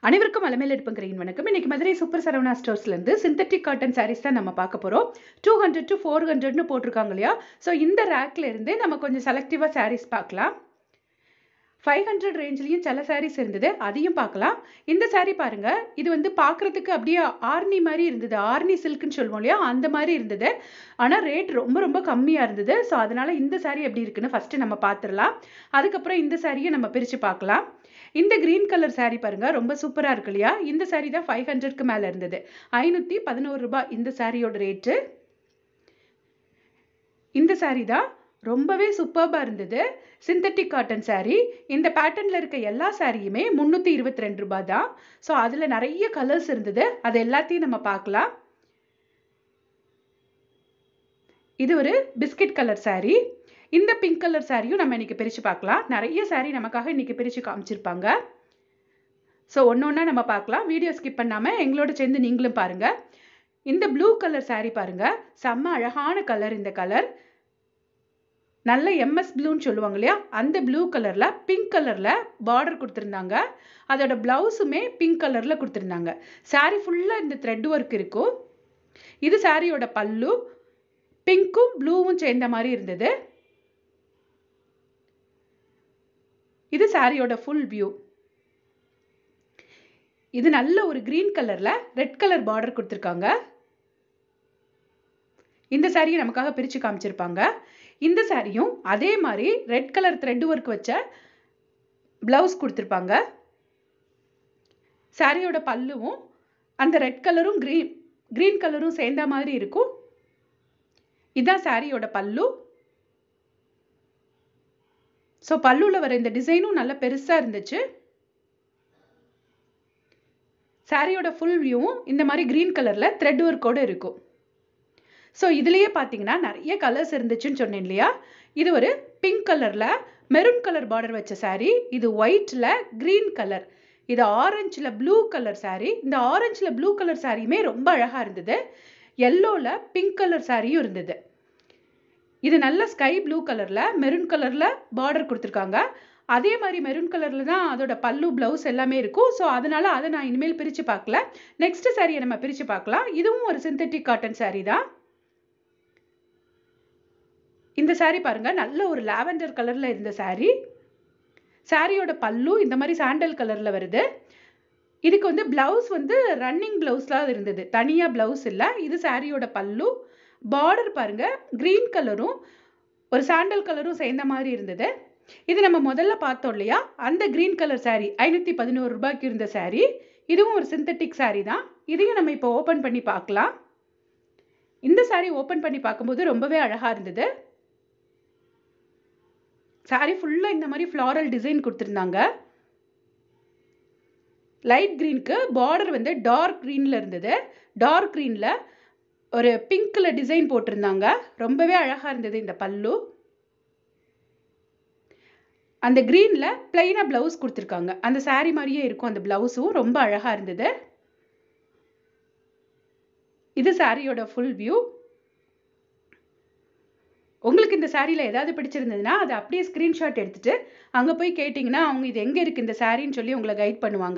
அனைவருக்கும் அலமேல் எடுப்புங்கிறீங்க வணக்கம் இன்னைக்கு மதுரை சூப்பர் சரவணா ஸ்டோர்ஸ்லேருந்து சிந்தட்டிக் காட்டன் சாரீஸ் தான் நம்ம பார்க்க போகிறோம் டூ ஹண்ட்ரட் டு ஃபோர் ஹண்ட்ரட்னு போட்டிருக்காங்க இல்லையா ஸோ இந்த ரேக்ல இருந்து நம்ம கொஞ்சம் செலக்டிவாக சாரீஸ் பார்க்கலாம் ஃபைவ் ஹண்ட்ரட் ரேஞ்ச்லேயும் சில சாரீஸ் இருந்தது அதையும் பார்க்கலாம் இந்த saree பாருங்க இது வந்து பார்க்குறதுக்கு அப்படியே ஆர்னி மாதிரி இருந்தது ஆர்னி சில்க்னு சொல்லுவோம் இல்லையா அந்த மாதிரி இருந்தது ஆனால் ரேட் ரொம்ப ரொம்ப கம்மியாக இருந்தது ஸோ அதனால இந்த saree எப்படி இருக்குன்னு ஃபஸ்ட்டு நம்ம பார்த்துடலாம் அதுக்கப்புறம் இந்த சாரியை நம்ம பிரித்து பார்க்கலாம் இந்த கிரீன் கலர் saree பாருங்க ரொம்ப சூப்பராக இருக்கு இல்லையா இந்த saree தான் ஃபைவ் ஹண்ட்ரட்க்கு மேலே இருந்தது ஐநூற்றி பதினோரு ரூபாய் இந்த சாரியோட ரேட்டு இந்த saree தான் ரொம்பவே சூப்பர்பாக இருந்தது சிந்தட்டிக் காட்டன் saree இந்த பேட்டர்னில் இருக்க எல்லா சாரியுமே முந்நூற்றி இருபத்தி ரெண்டு ரூபாய் தான் ஸோ அதில் நிறைய கலர்ஸ் இருந்தது அது எல்லாத்தையும் நம்ம பார்க்கலாம் இது ஒரு பிஸ்கட் கலர் saree இந்த பிங்க் கலர் சாரியும் நம்ம இன்னைக்கு பிரித்து பார்க்கலாம் நிறைய saree நமக்காக இன்னைக்கு பிரித்து காமிச்சிருப்பாங்க ஸோ ஒன்று ஒன்றா நம்ம பார்க்கலாம் வீடியோ ஸ்கிப் பண்ணாமல் எங்களோட சேர்ந்து நீங்களும் பாருங்கள் இந்த ப்ளூ கலர் saree பாருங்க செம்ம அழகான கலர் இந்த கலர் நல்ல எம்எஸ் ப்ளூன்னு சொல்லுவாங்க இல்லையா அந்த ப்ளூ கலரில் பிங்க் கலரில் பார்டர் கொடுத்துருந்தாங்க அதோட ப்ளவுஸுமே பிங்க் கலரில் கொடுத்துருந்தாங்க saree ஃபுல்லாக இந்த த்ரெட் ஒர்க் இருக்கும் இது சாரியோட பல்லு பிங்க்கும் ப்ளூவும் சேர்ந்த மாதிரி இருந்தது இது சாரியோட ஃபுல் வியூ இது நல்ல ஒரு கிரீன் கலர்ல ரெட் கலர் பார்டர் கொடுத்துருக்காங்க இந்த சாரியை நமக்காக பிரித்து காமிச்சிருப்பாங்க இந்த சாரியும் அதே மாதிரி ரெட் கலர் த்ரெட் ஒர்க் வச்ச பிளவுஸ் கொடுத்துருப்பாங்க சாரியோட பல்லுவும் அந்த ரெட் கலரும் க்ரீன் க்ரீன் கலரும் சேர்ந்த மாதிரி இருக்கும் இதுதான் சாரியோட பல்லு ஸோ பல்லுவில் வர இந்த டிசைனும் நல்ல பெருசாக இருந்துச்சு சாரியோட ஃபுல் வியூவும் இந்த மாதிரி க்ரீன் கலரில் த்ரெட் ஒர்க்கோடு இருக்கும் ஸோ இதுலேயே பார்த்தீங்கன்னா நிறைய கலர்ஸ் இருந்துச்சுன்னு சொன்னேன் இல்லையா இது ஒரு பிங்க் கலரில் மெரூன் கலர் பார்டர் வச்ச saree இது ஒயிட்டில் க்ரீன் கலர் இது ஆரஞ்சில் ப்ளூ கலர் saree இந்த ஆரஞ்சில் ப்ளூ கலர் சாரியுமே ரொம்ப அழகாக இருந்தது எல்லோவில் பிங்க் கலர் சாரியும் இருந்தது இது நல்ல ஸ்கை ப்ளூ கலரில் மெரூன் கலரில் பார்டர் கொடுத்துருக்காங்க அதே மாதிரி மெரூன் கலரில் தான் அதோட பல்லு ப்ளவுஸ் எல்லாமே இருக்கும் ஸோ அதனால அதை நான் இனிமேல் பிரித்து பார்க்கல நெக்ஸ்ட் சாரியை நம்ம பிரித்து பார்க்கலாம் இதுவும் ஒரு சிந்தட்டிக் காட்டன் saree தான் இந்த saree பாருங்க நல்ல ஒரு லாவெண்டர் கலரில் இருந்த saree சாரியோட பல்லு இந்த மாதிரி சாண்டல் கலரில் வருது இதுக்கு வந்து ப்ளவுஸ் வந்து ரன்னிங் ப்ளவுஸ்லாம் இருந்தது தனியாக ப்ளவுஸ் இல்லை இது சாரியோட பல்லு பார்டர் பாருங்க க்ரீன் கலரும் ஒரு சாண்டல் கலரும் சேர்ந்த மாதிரி இருந்தது இது நம்ம முதல்ல பார்த்தோம் இல்லையா அந்த க்ரீன் கலர் saree ஐநூற்றி பதினோரு ரூபாய்க்கு இருந்த saree இதுவும் ஒரு சிந்தட்டிக் saree தான் இதையும் நம்ம இப்போ ஓப்பன் பண்ணி பார்க்கலாம் இந்த saree ஓப்பன் பண்ணி பார்க்கும்போது ரொம்பவே அழகாக இருந்தது saree ஃபுல்லாக இந்த மாதிரி ஃப்ளாரல் டிசைன் கொடுத்துருந்தாங்க லைட் க்ரீனுக்கு பார்டர் வந்து டார்க் க்ரீனில் இருந்தது டார்க் க்ரீனில் ஒரு பிங்க்கில் டிசைன் போட்டிருந்தாங்க ரொம்பவே அழகாக இருந்தது இந்த பல்லு அந்த க்ரீனில் பிளைனாக ப்ளவுஸ் கொடுத்துருக்காங்க அந்த saree மாதிரியே இருக்கும் அந்த ப்ளவுஸும் ரொம்ப அழகாக இருந்தது இது சாரியோட ஃபுல் வியூ உங்களுக்கு இந்த சாரியில் ஏதாவது பிடிச்சிருந்ததுன்னா அதை அப்படியே ஸ்க்ரீன்ஷாட் எடுத்துட்டு அங்கே போய் கேட்டிங்கன்னா அவங்க இது எங்கே இருக்குது இந்த சாரின்னு சொல்லி உங்களை கைட் பண்ணுவாங்க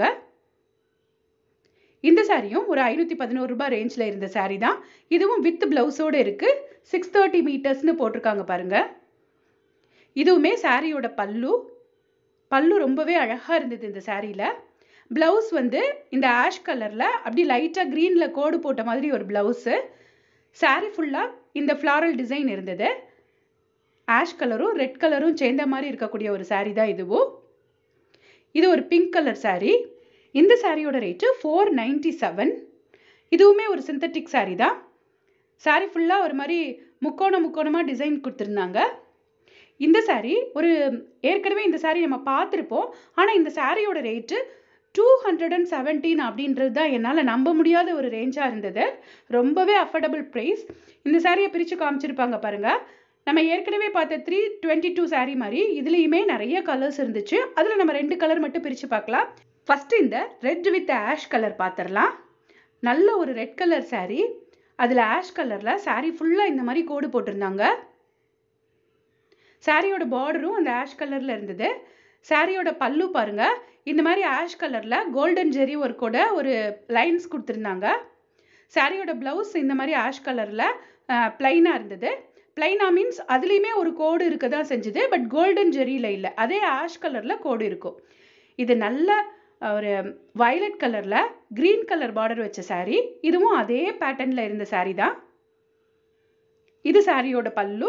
இந்த சாரியும் ஒரு ஐநூற்றி பதினோரு ரூபாய் ரேஞ்சில் இருந்த saree தான் இதுவும் வித் ப்ளவுஸோடு இருக்குது சிக்ஸ் தேர்ட்டி மீட்டர்ஸ்னு போட்டிருக்காங்க பாருங்க இதுவுமே சாரியோட பல்லு பல்லு ரொம்பவே அழகாக இருந்தது இந்த சாரியில் ப்ளவுஸ் வந்து இந்த ஆஷ் கலரில் அப்படி லைட்டாக க்ரீனில் கோடு போட்ட மாதிரி ஒரு ப்ளவுஸு saree ஃபுல்லாக இந்த ஃப்ளாரல் டிசைன் இருந்தது ஆஷ் கலரும் ரெட் கலரும் சேர்ந்த மாதிரி இருக்கக்கூடிய ஒரு saree தான் இதுவும் இது ஒரு பிங்க் கலர் saree இந்த சாரியோட ரேட்டு ஃபோர் நைன்டி செவன் இதுவுமே ஒரு சிந்தட்டிக் saree தான் saree ஃபுல்லாக ஒரு மாதிரி முக்கோணம் முக்கோணமாக டிசைன் கொடுத்துருந்தாங்க இந்த saree ஒரு ஏற்கனவே இந்த saree நம்ம பார்த்துருப்போம் ஆனால் இந்த சாரியோட rate two hundred and seventeen அப்படின்றது தான் என்னால் நம்ப முடியாத ஒரு ரேஞ்சாக இருந்தது ரொம்பவே அஃபோர்டபுள் ப்ரைஸ் இந்த சாரியை பிரித்து காமிச்சிருப்பாங்க பாருங்கள் நம்ம ஏற்கனவே பார்த்த த்ரீ டுவெண்ட்டி டூ saree மாதிரி இதுலேயுமே நிறைய கலர்ஸ் இருந்துச்சு அதில் நம்ம ரெண்டு கலர் மட்டும் பிரித்து பார்க்கலாம் ஃபஸ்ட்டு இந்த ரெட் வித் ஆஷ் கலர் பார்த்துடலாம் நல்ல ஒரு ரெட் கலர் saree அதில் ஆஷ் கலரில் saree ஃபுல்லாக இந்த மாதிரி கோடு போட்டிருந்தாங்க சாரியோட பார்டரும் அந்த ஆஷ் கலரில் இருந்தது சாரியோட பல்லு பாருங்க இந்த மாதிரி ஆஷ் கலர்ல கோல்டன் ஜெரி ஒர்க்கோட ஒரு லைன்ஸ் கொடுத்துருந்தாங்க சாரியோட பிளவுஸ் இந்த மாதிரி ஆஷ் கலர்ல பிளைனா இருந்தது பிளைனா மீன்ஸ் அதுலேயுமே ஒரு கோடு இருக்க தான் செஞ்சுது பட் கோல்டன் ஜெரியில் இல்லை அதே ஆஷ் கலரில் கோடு இருக்கும் இது நல்ல ஒரு வயலட் கலரில் க்ரீன் கலர் பார்டர் வச்ச saree இதுவும் அதே பேட்டர்னில் இருந்த saree தான் இது சாரியோட பல்லு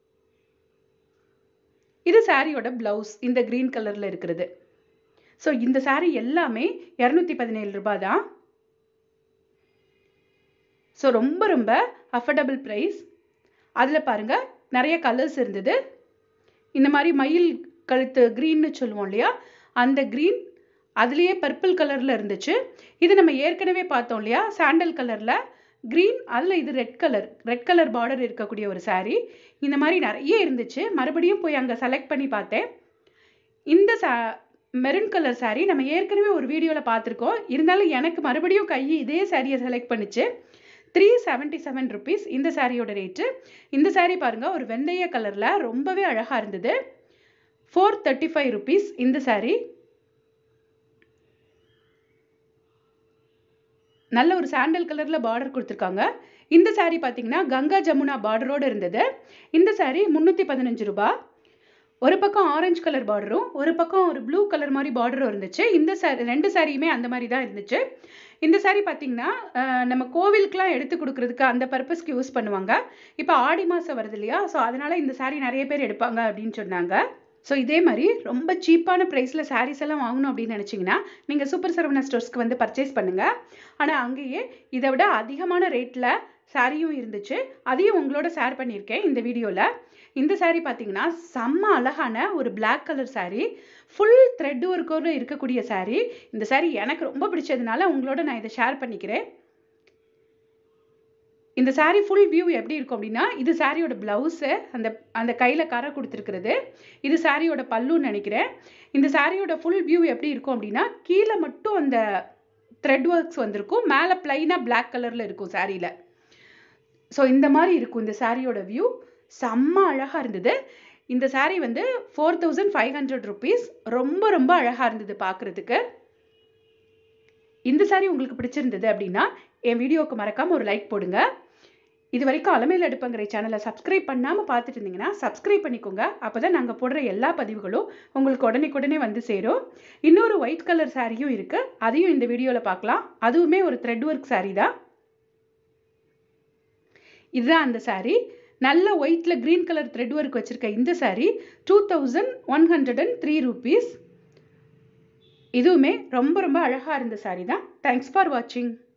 இது சாரியோட பிளவுஸ் இந்த க்ரீன் கலரில் இருக்கிறது ஸோ இந்த saree எல்லாமே இரநூத்தி பதினேழு ரூபாய் தான் ஸோ ரொம்ப ரொம்ப அஃபர்டபுள் ப்ரைஸ் அதில் பாருங்க நிறைய கலர்ஸ் இருந்தது இந்த மாதிரி மயில் கழுத்து க்ரீன்னு சொல்லுவோம் இல்லையா அந்த க்ரீன் அதுலேயே பர்பிள் கலரில் இருந்துச்சு இது நம்ம ஏற்கனவே பார்த்தோம் இல்லையா சாண்டல் கலரில் க்ரீன் அதில் இது red colour red colour border இருக்கக்கூடிய ஒரு saree இந்த மாதிரி நிறைய இருந்துச்சு மறுபடியும் போய் அங்கே செலக்ட் பண்ணி பார்த்தேன் இந்த சா மெரூன் கலர் saree நம்ம ஏற்கனவே ஒரு வீடியோவில் பார்த்துருக்கோம் இருந்தாலும் எனக்கு மறுபடியும் கை இதே சாரியை செலக்ட் பண்ணிச்சு த்ரீ செவன்ட்டி செவன் ருபீஸ் இந்த சாரியோட ரேட்டு இந்த saree பாருங்க ஒரு வெந்தய கலரில் ரொம்பவே அழகாக இருந்தது ஃபோர் தேர்ட்டி ஃபைவ் ருபீஸ் இந்த saree நல்ல ஒரு சாண்டல் கலரில் பார்டர் கொடுத்துருக்காங்க இந்த saree பார்த்தீங்கன்னா கங்கா ஜமுனா பார்டரோடு இருந்தது இந்த saree முந்நூற்றி பதினஞ்சு ரூபாய் ஒரு பக்கம் ஆரஞ்சு கலர் பார்டரும் ஒரு பக்கம் ஒரு ப்ளூ கலர் மாதிரி பார்டரும் இருந்துச்சு இந்த சாரி ரெண்டு சாரியுமே அந்த மாதிரி தான் இருந்துச்சு இந்த saree பார்த்தீங்கன்னா அஹ், நம்ம கோவிலுக்குலாம் எடுத்து கொடுக்கறதுக்கு அந்த பர்பஸ்க்கு யூஸ் பண்ணுவாங்க இப்போ ஆடி மாதம் வருது இல்லையா ஸோ அதனால இந்த saree நிறைய பேர் எடுப்பாங்க அப்படின்னு சொன்னாங்க ஸோ இதே மாதிரி ரொம்ப சீப்பான ப்ரைஸில் sarees எல்லாம் வாங்கணும் அப்படின்னு நினச்சிங்கன்னா நீங்கள் சூப்பர் சரவணா ஸ்டோர்ஸ்க்கு வந்து பர்ச்சேஸ் பண்ணுங்கள் ஆனால் அங்கேயே இதை விட அதிகமான ரேட்டில் சாரியும் இருந்துச்சு அதையும் உங்களோட ஷேர் பண்ணியிருக்கேன் இந்த வீடியோவில் இந்த saree பார்த்தீங்கன்னா செம்ம அழகான ஒரு Black colour saree full thread ஒர்க்கோடு இருக்கக்கூடிய saree இந்த saree எனக்கு ரொம்ப பிடிச்சதுனால உங்களோட நான் இதை ஷேர் பண்ணிக்கிறேன் இந்த saree ஃபுல் வியூ எப்படி இருக்கும் அப்படின்னா இது சாரியோட பிளவுஸு அந்த அந்த கையில் கரை கொடுத்துருக்கிறது இது சாரியோட பல்லுன்னு நினைக்கிறேன் இந்த சாரியோட ஃபுல் வியூ எப்படி இருக்கும் அப்படின்னா கீழே மட்டும் அந்த த்ரெட் ஒர்க்ஸ் வந்திருக்கும் மேலே பிளைனாக Black கலரில் இருக்கும் சாரியில் ஸோ இந்த மாதிரி இருக்கும் இந்த சாரியோட வியூ செம்ம அழகாக இருந்தது இந்த saree வந்து four thousand five hundred rupees ரொம்ப ரொம்ப அழகாக இருந்தது பார்க்குறதுக்கு இந்த saree உங்களுக்கு பிடிச்சிருந்தது அப்படின்னா என் வீடியோவுக்கு மறக்காமல் ஒரு லைக் போடுங்க இது வரைக்கும் அலமையில் அடுப்பங்கிற சேனலை சப்ஸ்கிரைப் பண்ணாமல் பார்த்துட்டு இருந்தீங்கன்னா சப்ஸ்கிரைப் பண்ணிக்கோங்க அப்போ தான் நாங்கள் போடுற எல்லா பதிவுகளும் உங்களுக்கு உடனே வந்து சேரும் இன்னொரு ஒயிட் கலர் சாரியும் இருக்குது அதையும் இந்த வீடியோவில் பார்க்கலாம் அதுவுமே ஒரு த்ரெட் ஒர்க் saree தான் இதுதான் அந்த saree நல்ல ஒயிட்டில் க்ரீன் கலர் த்ரெட் ஒர்க் வச்சுருக்க இந்த saree two thousand one hundred and three rupees இதுவுமே ரொம்ப ரொம்ப அழகாக இருந்த saree தான் தேங்க்ஸ் ஃபார் வாட்சிங்